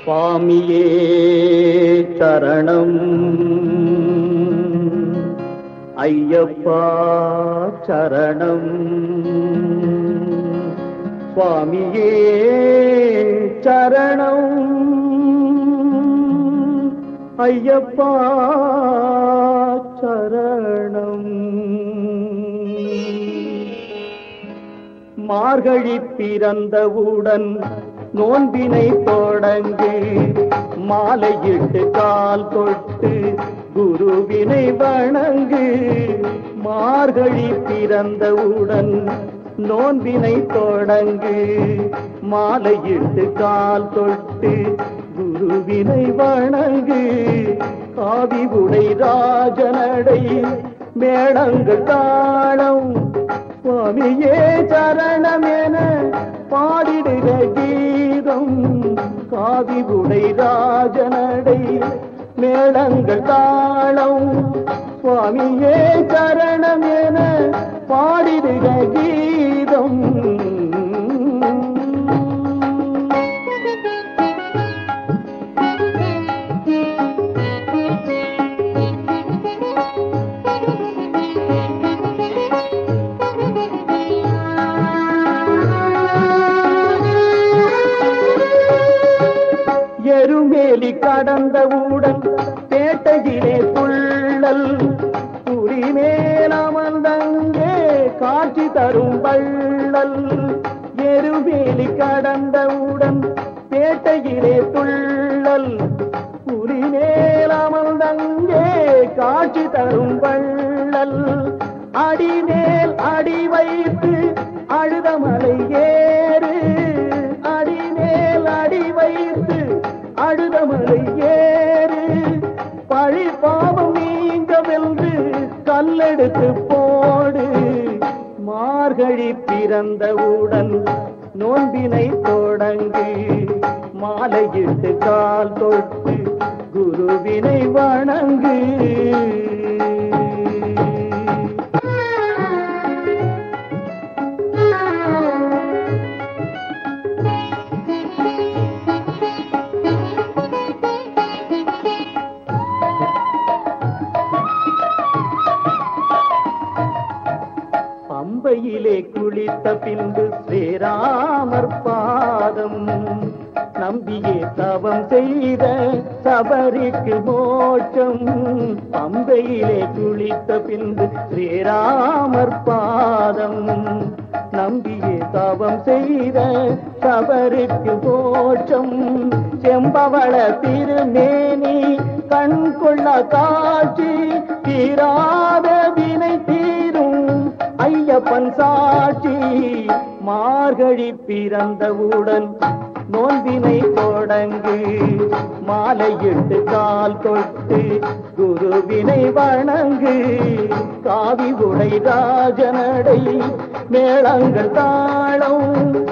சுவாமியே சரணம் ஐயப்பா சரணம் சுவாமியே சரணம் ஐயப்பா சரணம் மார்கழி பிறந்தவுடன் நோன்பினை தொடங்கு மாலையிட்டு கால் தொட்டு குருவினை வணங்கு மார்கழி பிறந்தவுடன் நோன்பினை தொடங்கு மாலையிட்டு கால் தொட்டு குருவினை வணங்கு காவி உடை ராஜனடை மேளங்கள் தாளம் சுவாமியே சரணம் என பாடிடுக கீதம் காவி உடை ராஜனடை மேளங்கள் தாளம் சுவாமியே சரணம் என பாடிடுக கீதம் எருமேலி கடந்தவுடன் பேட்டையிலே துள்ளல் புரி மேலமர்ந்தங்கே காட்சி தரும் வள்ளல் எருமேலி கடந்தவுடன் பேட்டையிலே துள்ளல் புரி மேலமர்ந்தங்கே காட்சி தரும் வள்ளல் அடிமேல் அடி வைத்து அழுதமலை ஏறு அடிமேல் அடி வைத்து அழுதமலை ஏறு பழி பாவம் நீங்கவென்று கல்லெடுத்து போடு மார்கழி பிறந்தவுடன் நோன்பினை தொடங்கு மாலையிட்டு கால் தொட்டு குருவினை வணங்கு பம்பையிலே குளித்த பின்பு ஸ்ரீராமர் பாதம் நம்பியே தவம் செய்த சபரிக்கு மோட்சம் பம்பையிலே குளித்த பின்பு ஸ்ரீராமர் பாதம் நம்பியே தவம் செய்த சபரிக்கு மோட்சம் செம்பவள திருமேனி கண் கொள்ள காட்சி தீராத வினை தீரும் ஐயப்பன் சாட்சி மார்கழி பிறந்தவுடன் நோன்பினை தொடங்கு மாலையிட்டு கால் தொட்டு குருவினை வணங்கு காவி உடை ராஜனடை மேளங்கள் தாளம்